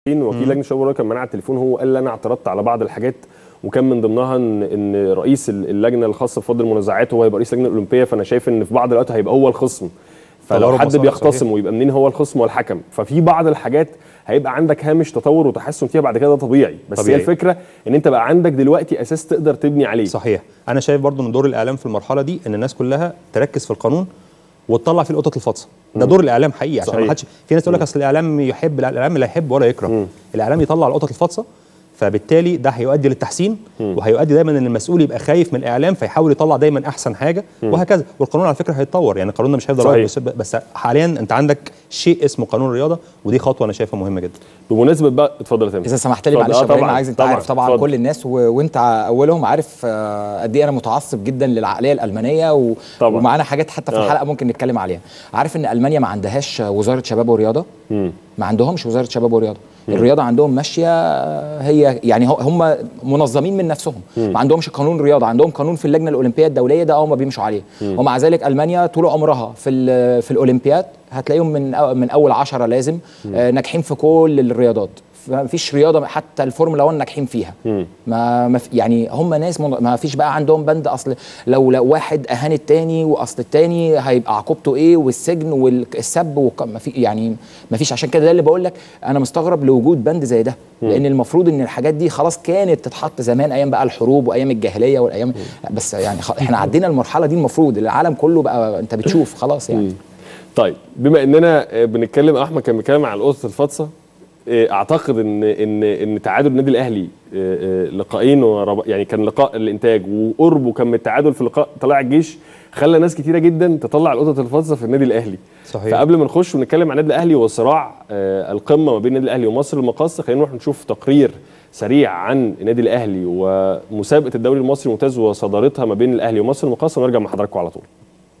وكيل لجنه الشباب والرياضه كان معانا على التليفون هو قال لي انا اعترضت على بعض الحاجات وكان من ضمنها ان ان رئيس اللجنه الخاصه بفضل المنازعات هو هيبقى رئيس اللجنه الاولمبيه فانا شايف ان في بعض الاوقات هيبقى هو الخصم فلو تضارب حد مصالح بيختصم صحيح. ويبقى منين هو الخصم والحكم ففي بعض الحاجات هيبقى عندك هامش تطور وتحسن فيها بعد كده ده طبيعي بس طبيعي. هي الفكره ان انت بقى عندك دلوقتي اساس تقدر تبني عليه صحيح انا شايف برضو ان دور الاعلام في المرحله دي ان الناس كلها تركز في القانون وتطلع فيه القطط الفاصله ده دور الاعلام حقيقي عشان صحيح. ما حدش في ناس تقول لك اصل الاعلام يحب لا الاعلام لا يحب ولا يكره الاعلام يطلع القطط الفاصله فبالتالي ده هيؤدي للتحسين وهيؤدي دايما ان المسؤول يبقى خايف من الاعلام فيحاول يطلع دايما احسن حاجه وهكذا والقانون على فكره هيتطور يعني قانوننا مش هيفضل صحيح. واقف بس, بس حاليا انت عندك شيء اسمه قانون الرياضه ودي خطوه انا شايفها مهمه جدا بمناسبه بقى اتفضل يا تامر اذا سمحت لي اتفضل. معلش آه يا ابراهيم طبعاً، عايز انت طبعاً، عارف طبعا اتفضل. كل الناس و... وانت اولهم عارف آه، قد ايه انا متعصب جدا للعقليه الالمانيه و... طبعاً. ومعانا حاجات حتى في آه. الحلقه ممكن نتكلم عليها عارف ان المانيا ما عندهاش وزاره شباب ورياضه مم. ما عندهمش وزاره شباب ورياضه الرياضه عندهم ماشيه آه، هي يعني هو- هم منظمين من نفسهم ما عندهمش قانون رياضه عندهم قانون في اللجنه الاولمبيه الدوليه ده هم بيمشوا عليه ومع ذلك المانيا طول عمرها في ال- في الاولمبياد هتلاقيهم من أو- من اول عشرة لازم آه، ناجحين في كل الرياضات ما فيش رياضه حتى الفورمولا 1 ناجحين فيها ما ما في- يعني هم ناس من ما فيش بقى عندهم بند اصل لو لو واحد اهان التاني واصل التاني هيبقى عقوبته ايه والسجن والسب والك- ما في يعني ما فيش عشان كده ده اللي بقول لك انا مستغرب لوجود بند زي ده لان المفروض ان الحاجات دي خلاص كانت تتحط زمان ايام بقى الحروب وايام الجاهليه والايام بس يعني خ- احنا عدينا المرحله دي المفروض العالم كله بقى انت بتشوف خلاص يعني طيب بما اننا آه، بنتكلم احمد كان بيتكلم على القطط الفاطسه آه، اعتقد ان ان ان تعادل النادي الاهلي آه، آه، لقاءين ورب... يعني كان لقاء الانتاج وقربه كان من التعادل في لقاء طلائع الجيش خلى ناس كتيره جدا تطلع القطط الفاطسه في النادي الاهلي صحيح. فقبل ما نخش ونتكلم عن النادي الاهلي وصراع آه، القمه ما بين النادي الاهلي ومصر المقاصه خلينا نروح نشوف تقرير سريع عن النادي الاهلي ومسابقه الدوري المصري الممتاز وصدارتها ما بين الاهلي ومصر المقاصه ونرجع مع حضراتكم على طول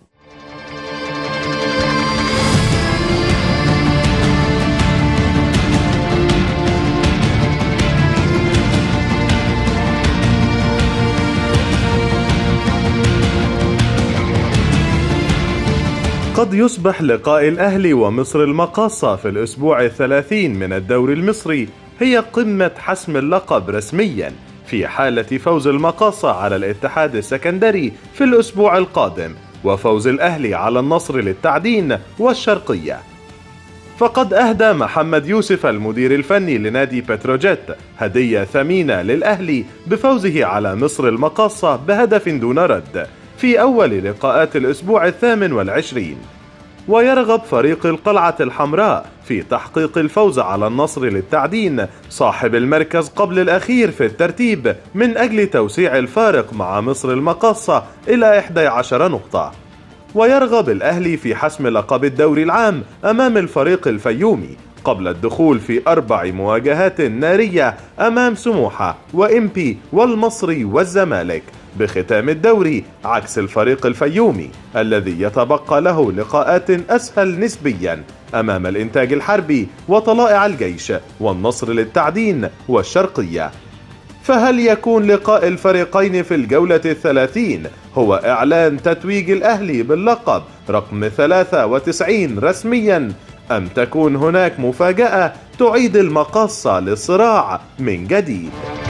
قد يصبح لقاء الأهلي ومصر المقاصة في الأسبوع الثلاثين من الدوري المصري هي قمة حسم اللقب رسميا في حالة فوز المقاصة على الاتحاد السكندري في الأسبوع القادم وفوز الأهلي على النصر للتعدين والشرقية فقد أهدى محمد يوسف المدير الفني لنادي بتروجيت هدية ثمينة للأهلي بفوزه على مصر المقاصة بهدف دون رد في أول لقاءات الأسبوع الثامن والعشرين ويرغب فريق القلعة الحمراء في تحقيق الفوز على النصر للتعدين صاحب المركز قبل الأخير في الترتيب من أجل توسيع الفارق مع مصر المقاصة إلى 11 نقطة ويرغب الأهلي في حسم لقب الدوري العام أمام الفريق الفيومي قبل الدخول في أربع مواجهات نارية أمام سموحة وإمبي والمصري والزمالك بختام الدوري عكس الفريق الفيومي الذي يتبقى له لقاءات أسهل نسبيا أمام الإنتاج الحربي وطلائع الجيش والنصر للتعدين والشرقية فهل يكون لقاء الفريقين في الجولة الثلاثين هو إعلان تتويج الأهلي باللقب رقم 93 رسميا أم تكون هناك مفاجأة تعيد المقصة للصراع من جديد؟